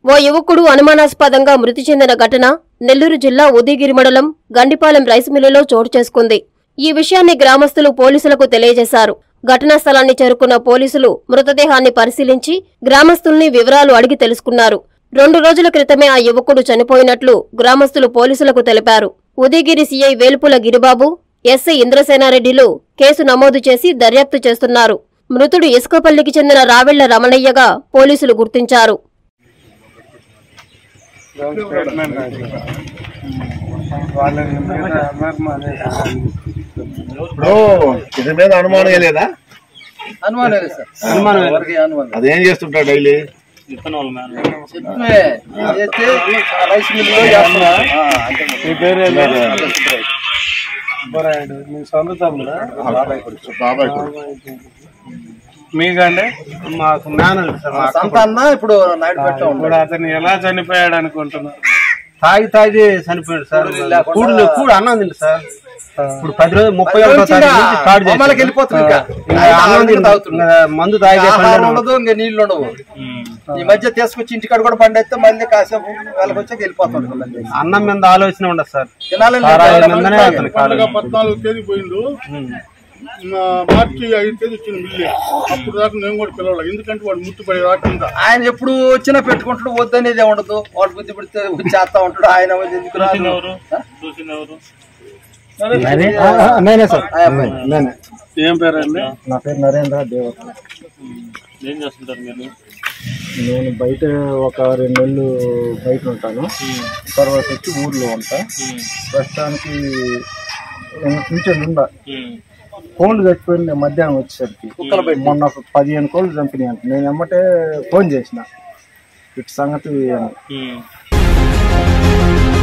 ఓ యువకుడు అనుమానాస్పదంగా మృతి చెందిన ఘటన నెల్లూరు జిల్లా ఉదయగిరి మండలం గండిపాలెం రైస్ మిల్లులో చోటు చేసుకుంది ఈ విషయాన్ని గ్రామస్తులు పోలీసులకు తెలియజేశారు ఘటనా స్థలాన్ని చేరుకున్న పోలీసులు మృతదేహాన్ని పరిశీలించి గ్రామస్తుల్ని వివరాలు అడిగి తెలుసుకున్నారు రెండు రోజుల క్రితమే ఆ యువకుడు చనిపోయినట్లు గ్రామస్తులు పోలీసులకు తెలిపారు ఉదయగిరి సీఐ వేల్పుల గిరిబాబు ఎస్ఐ ఇంద్రసేనారెడ్డిలు కేసు నమోదు చేసి దర్యాప్తు చేస్తున్నారు మృతుడు ఇసుకపల్లికి చెందిన రావెళ్ల రమణయ్యగా పోలీసులు గుర్తించారు స్టేట్మెంట్ రాసి వాళ్ళని మీద అమర్మ అనేసి ఇప్పుడు ఇది మీద అనుమానం ఏ లేదా అనుమానం లేదు సార్ అనుమానం లేదు. ఎవరికి అనుమానం అదేం చేస్తుంటాడు డైలీ చెప్తే చేస్తే రైస్ మిల్లులో చేస్తున్నా ఆ, అంతే మరి. మీ పేరు ఏంటి? సుబ్బరాయుడు మీ సొంత తమ్ముడా బాబాయ్ కొడుకు మీకండి మాకు మేనల్ సార్ మా అక్క సంతాన్న ఇప్పుడు నాయుడు పెట్ట ఇప్పుడు అతను ఎలా చనిపోయాడు అనుకుంటున్నారు తాగి తాగి చనిపోయాడు సార్ లేకుండా- కూడు కూడు అన్నం తింది సార్ ఇప్పుడు పది రోజులు ముప్పై ఒకటో తారీఖు నుంచి స్టార్ట్ చేశారు. బొమ్మలకి వెళ్ళిపోతుంది ఇంకా. ఇంకా ఆయన అన్నం ఆల్రెడీ తింది. తాగుతున్నాడు. ఇంకా మందు తాగే ఆహారం పనులు ఉండదు ఇంకా నీళ్లు ఉండవు ఈ మధ్య తీసుకొచ్చి ఇంటికాడ కూడా పండేస్తే మళ్ళీ కాసేపు వాళ్ళకి వచ్చాక వెళ్ళిపోతుంది మళ్ళీ. అన్నం మీద ఆలోచన ఉండదు సార్ తినాలని సారాయి లేదు. మీదనే అతను కాదు పండుగ పద్నాలుగు తేదీ పోయిండు మా మార్చి ఐదు తేదీ వచ్చిన బిల్లు అప్పుడు దాకా నేను కూడా పిలవాలి ఎందుకంటే వాడు ముట్టుపడే రాకుండా ఆయన ఎప్పుడు వచ్చినా పెట్టుకుంటాడు వద్దనేది ఉండదు వాడు బుద్ధి పెడితే చేస్తా ఉంటాడు ఆయన ఎందుకు రాదు ఆ? నేనే సార్ ఆ అబ్బాయి. నేనే ఏం పేరండి నా పేరు నరేంద్ర దేవత ఏం చేస్తుంటారు మీరు నేను బయట ఒక రెండు నెలలు బయట ఉంటాను తర్వాత వచ్చి ఊర్లో ఉంటా ప్రస్తుతానికి నుంచి ఉందా కోళ్ళు చచ్చిపోయింది నేను మధ్యాహ్నం వచ్చేసరికి మొన్న ఒక పదిహేను కోళ్ళు చంపినాయి అంట నేను ఎమ్మటే ఫోన్ చేసిన ఇటు సంగతి అని